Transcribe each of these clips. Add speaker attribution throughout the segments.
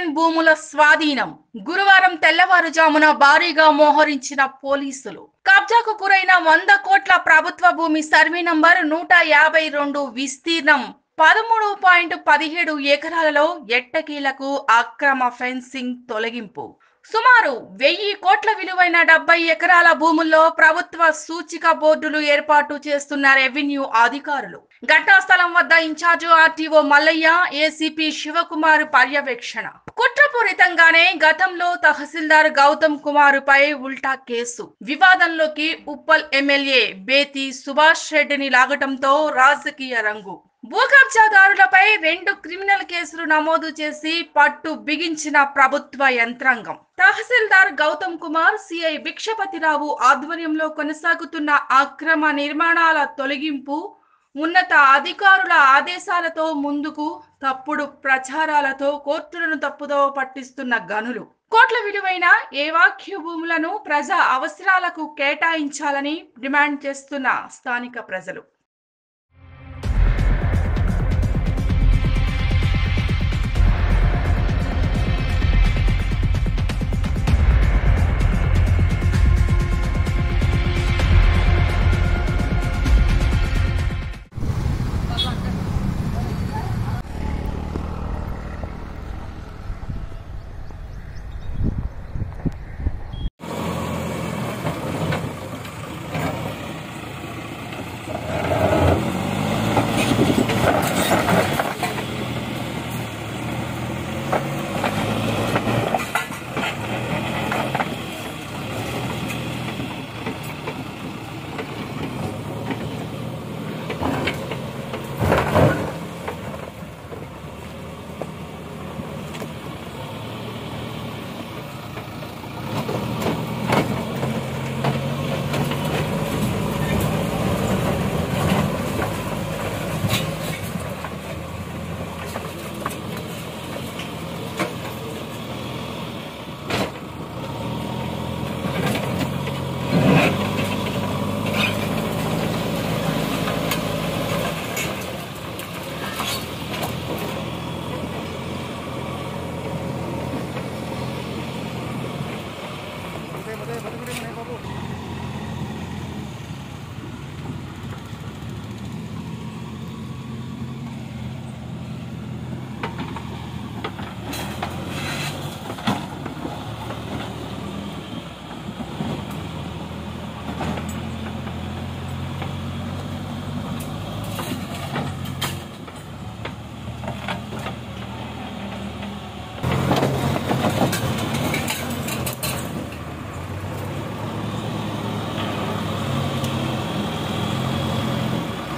Speaker 1: million భూముల స్వాధీనం గురువారం తెల్లవారుజామున భారీగా మోహరించిన పోలీసులు కబ్జాకు గురైన వంద కోట్ల ప్రభుత్వ భూమి సర్వే నంబర్ నూట యాభై రెండు విస్తీర్ణం పదమూడు పాయింట్ పదిహేడు ఎకరాలలో ఎట్టకీలకు అక్రమ ఫెన్సింగ్ తొలగింపు సుమారు వెయ్యి కోట్ల విలువైన డెబ్బై ఎకరాల భూముల్లో ప్రభుత్వ సూచిక బోర్డులు ఏర్పాటు చేస్తున్న రెవెన్యూ అధికారులు ఘటనా స్థలం వద్ద incharge RTO Mallaiah ACP Shivakumar పర్యవేక్షణ కుట్రపూరితంగానే గతంలో తహసీల్దార్ గౌతమ్ కుమార్ పై ఉల్టా కేసు వివాదంలోకి ఉప్పల్ ఎమ్మెల్యే బేతి సుభాష్ రెడ్డిని లాగటంతో రాజకీయ రంగు భూ కబ్జాదారులపై రెండు క్రిమినల్ కేసులు నమోదు చేసి పట్టు బిగించిన ప్రభుత్వ యంత్రాంగం తహసీల్దార్ గౌతమ్ కుమార్ సిఐ భిక్షపతిరావు ఆధ్వర్యంలో కొనసాగుతున్న అక్రమ నిర్మాణాల తొలగింపు ఉన్నత అధికారుల ఆదేశాలతో ముందుకు తప్పుడు ప్రచారాలతో కోర్టులను తప్పుదో పట్టిస్తున్న గనులు కోట్ల విలువైన ఏవాక్యు భూములను ప్రజా అవసరాలకు కేటాయించాలని డిమాండ్ చేస్తున్న స్థానిక ప్రజలు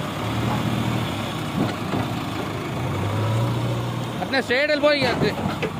Speaker 2: అట్నే స్ట్రైట్ వెళ్ళిపోయి